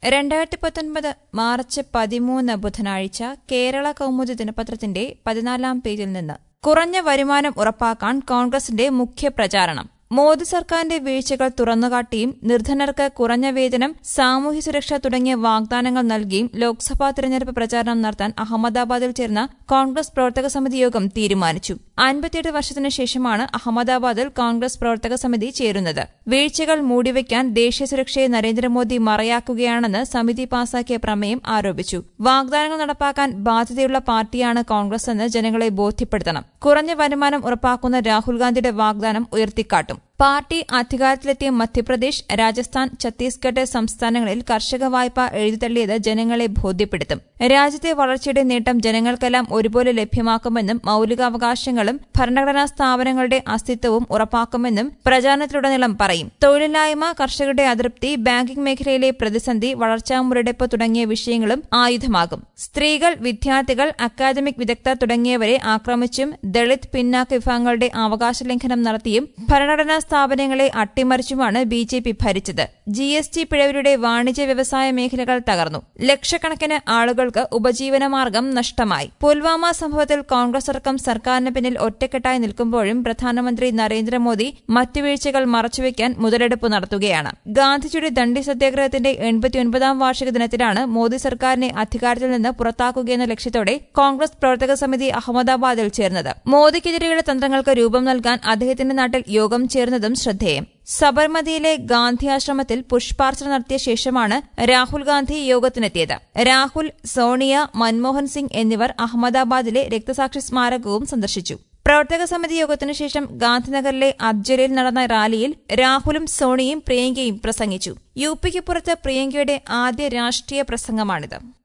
രണ്ടായിരത്തി പത്തൊൻപത് മാർച്ച് പതിമൂന്ന് ബുധനാഴ്ച കേരള കൗമുദി ദിനപത്രത്തിന്റെ പതിനാലാം പേജിൽ നിന്ന് കുറഞ്ഞ വരുമാനം ഉറപ്പാക്കാൻ കോൺഗ്രസിന്റെ മുഖ്യ പ്രചാരണം മോദി സർക്കാരിന്റെ വീഴ്ചകൾ തുറന്നുകാട്ടിയും നിർധനർക്ക് കുറഞ്ഞ വേതനം സാമൂഹ്യ സുരക്ഷ തുടങ്ങിയ വാഗ്ദാനങ്ങൾ നൽകിയും ലോക്സഭാ തെരഞ്ഞെടുപ്പ് പ്രചാരണം നടത്താൻ അഹമ്മദാബാദിൽ ചേർന്ന കോൺഗ്രസ് പ്രവർത്തക സമിതി യോഗം തീരുമാനിച്ചു അൻപത്തിയെട്ട് വർഷത്തിനു ശേഷമാണ് അഹമ്മദാബാദിൽ കോൺഗ്രസ് പ്രവർത്തക സമിതി ചേരുന്നത് വീഴ്ചകൾ മൂടിവെക്കാൻ ദേശീയ സുരക്ഷയെ നരേന്ദ്രമോദി മറയാക്കുകയാണെന്ന് സമിതി പാസാക്കിയ പ്രമേയം ആരോപിച്ചു വാഗ്ദാനങ്ങൾ നടപ്പാക്കാൻ ബാധ്യതയുള്ള പാർട്ടിയാണ് കോൺഗ്രസ് എന്ന് ജനങ്ങളെ ബോധ്യപ്പെടുത്തണം കുറഞ്ഞ വരുമാനം ഉറപ്പാക്കുന്ന രാഹുൽ ഗാന്ധിയുടെ വാഗ്ദാനം ഉയർത്തിക്കാട്ടും പാർട്ടി അധികാരത്തിലെത്തിയ മധ്യപ്രദേശ് രാജസ്ഥാൻ ഛത്തീസ്ഗഡ് സംസ്ഥാനങ്ങളിൽ കർഷക വായ്പ എഴുതിത്തള്ളിയത് ജനങ്ങളെ ബോധ്യപ്പെടുത്തും രാജ്യത്തെ വളർച്ചയുടെ നേട്ടം ജനങ്ങൾക്കെല്ലാം ഒരുപോലെ ലഭ്യമാക്കുമെന്നും മൌലികാവകാശങ്ങളും ഭരണഘടനാ സ്ഥാപനങ്ങളുടെ അസ്തിത്വവും ഉറപ്പാക്കുമെന്നും പ്രചാരണത്തിലുടനീളം പറയും തൊഴിലില്ലായ്മ കർഷകരുടെ അതൃപ്തി ബാങ്കിംഗ് മേഖലയിലെ പ്രതിസന്ധി വളർച്ചാ മുരടിപ്പ് തുടങ്ങിയ വിഷയങ്ങളും ആയുധമാകും സ്ത്രീകൾ വിദ്യാർത്ഥികൾ അക്കാദമിക് വിദഗ്ധർ തുടങ്ങിയവരെ ആക്രമിച്ചും ദളിത് പിന്നാക്ക വിഭാഗങ്ങളുടെ അവകാശ ലംഘനം നടത്തിയും ഭരണഘടനാ സ്ഥാപനങ്ങളെ അട്ടിമറിച്ചുമാണ് ബി ജെ പി ഭരിച്ചത് ജി എസ് ടി പിഴവിലൂടെ വാണിജ്യ വ്യവസായ മേഖലകൾ തകർന്നു ലക്ഷക്കണക്കിന് ആളുകൾക്ക് ഉപജീവനമാർഗം നഷ്ടമായി പുൽവാമ സംഭവത്തിൽ കോൺഗ്രസ് അടക്കം സർക്കാരിന് പിന്നിൽ ഒറ്റക്കെട്ടായി നിൽക്കുമ്പോഴും പ്രധാനമന്ത്രി നരേന്ദ്രമോദി മറ്റു വീഴ്ചകൾ മറച്ചുവെക്കാൻ മുതലെടുപ്പ് നടത്തുകയാണ് ഗാന്ധിജിയുടെ ദണ്ഡി സത്യാഗ്രഹത്തിന്റെ എൺപത്തിയൊൻപതാം വാർഷിക ദിനത്തിലാണ് മോദി സർക്കാരിനെ അധികാരത്തിൽ നിന്ന് പുറത്താക്കുകയെന്ന ലക്ഷ്യത്തോടെ കോൺഗ്രസ് പ്രവർത്തക സമിതി അഹമ്മദാബാദിൽ ചേർന്നത് മോദിക്കെതിരെയുള്ള തന്ത്രങ്ങൾക്ക് രൂപം നൽകാൻ അദ്ദേഹത്തിന്റെ നാട്ടിൽ യോഗം ചേർന്നതും ശ്രദ്ധേയം സബർമതിയിലെ ഗാന്ധി ആശ്രമത്തിൽ പുഷ്പാർച്ചന നടത്തിയ ശേഷമാണ് രാഹുൽ ഗാന്ധി യോഗത്തിനെത്തിയത് രാഹുൽ സോണിയ മൻമോഹൻ സിംഗ് എന്നിവർ അഹമ്മദാബാദിലെ രക്തസാക്ഷി സ്മാരകവും സന്ദർശിച്ചു പ്രവർത്തക സമിതി യോഗത്തിനു ശേഷം ഗാന്ധിനഗറിലെ അബ്ജലിൽ നടന്ന റാലിയിൽ രാഹുലും സോണിയും പ്രിയങ്കയും പ്രസംഗിച്ചു യു പിക്ക് പുറത്ത് പ്രിയങ്കയുടെ ആദ്യ രാഷ്ട്രീയ പ്രസംഗമാണിത്